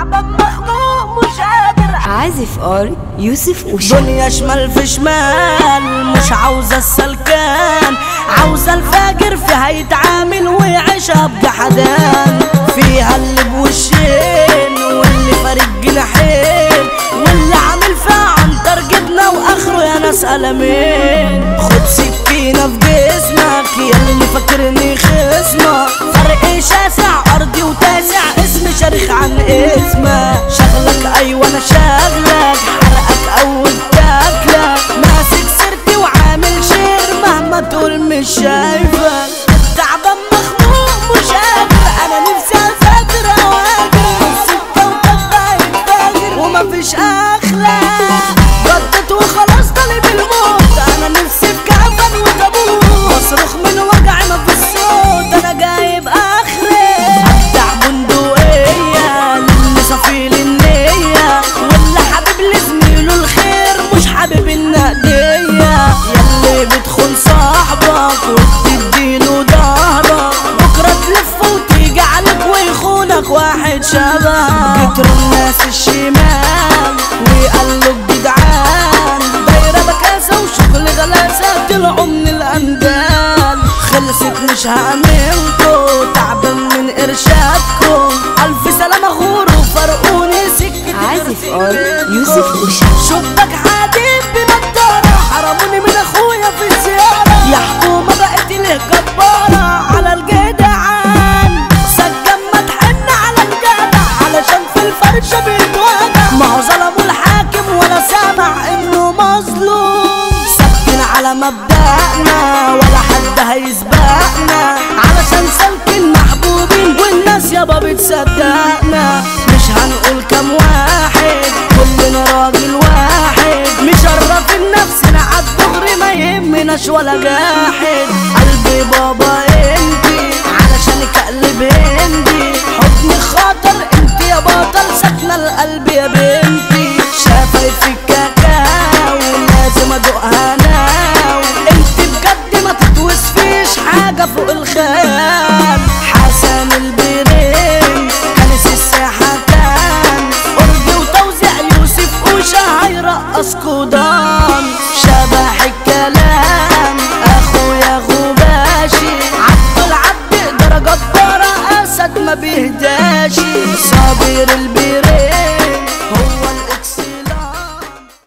تعبان مخنوق مش قادر عازف ار يوسف وشا دنيا شمال في شمال مش عاوزة السلكان عاوزة الفاجر فيها يتعامل ويعيشها بجحدان فيها اللي بوشين واللي فارق جناحين واللي عامل فيها عنتر جبنة واخره يا ناس قلمين خد سكينة في جسمك يا اللي فاكرني خصمك فرق شاسع ارضي وتاسع اسم شريخ عن اسمك شغلك ايوه انا شغلك حرقك اول تاكلك ماسك سيرتي وعامل شير مهما تقول مش شايفك تعبان مخنوق مش قادر انا نفسي اسافر اواجر نص الكوكب باين فاجر ومفيش اخلاق ردت وخلاص طالب الموت انا نفسي في كعبان وتابوت بصرخ من وجع ما في الصوت انا جايب اخري ابدع بندقية للي صفي النية واللي حابب لزميله الخير مش حابب النقدية ياللي بتخون صاحبك وبتديله ظهرك بكرة تلف وتيجي عليك ويخونك واحد شبهك كتر الناس الشمال ويقلب جدعان دايرة بكاسة وشغل غلاسة طلعوا من الأندال خلصت مش هعملكوا تعبان من إرشادكم ألف سلامة غور وفرقوني سكة عازف ار يوسف وشا شبك حديد بنضارة حرموني من اخويا في الزيارة يا حكومة بقت ليه جبارة على الجدعان سجن ما تحن على الجدع علشان في الفرشة بيتوجع ما هو ظلموا الحاكم ولا سامع انه مظلوم سكن على مبدأنا ولا حد هيسبقنا علشان سلكن محبوبين والناس يابا بتصدقنا مش هنقول كام واحد كلنا راجل واحد مشرف نفسنا عالدغري ما يهمناش ولا جاحد قلبي بابا انتي علشانك اقلب هندي حضني خاطر انت يا بطل ساكنه القلب يا بنتي شفايفك كاكاو لازم ادوقها ناو انت بجد ما تتوصفيش حاجه فوق الخيال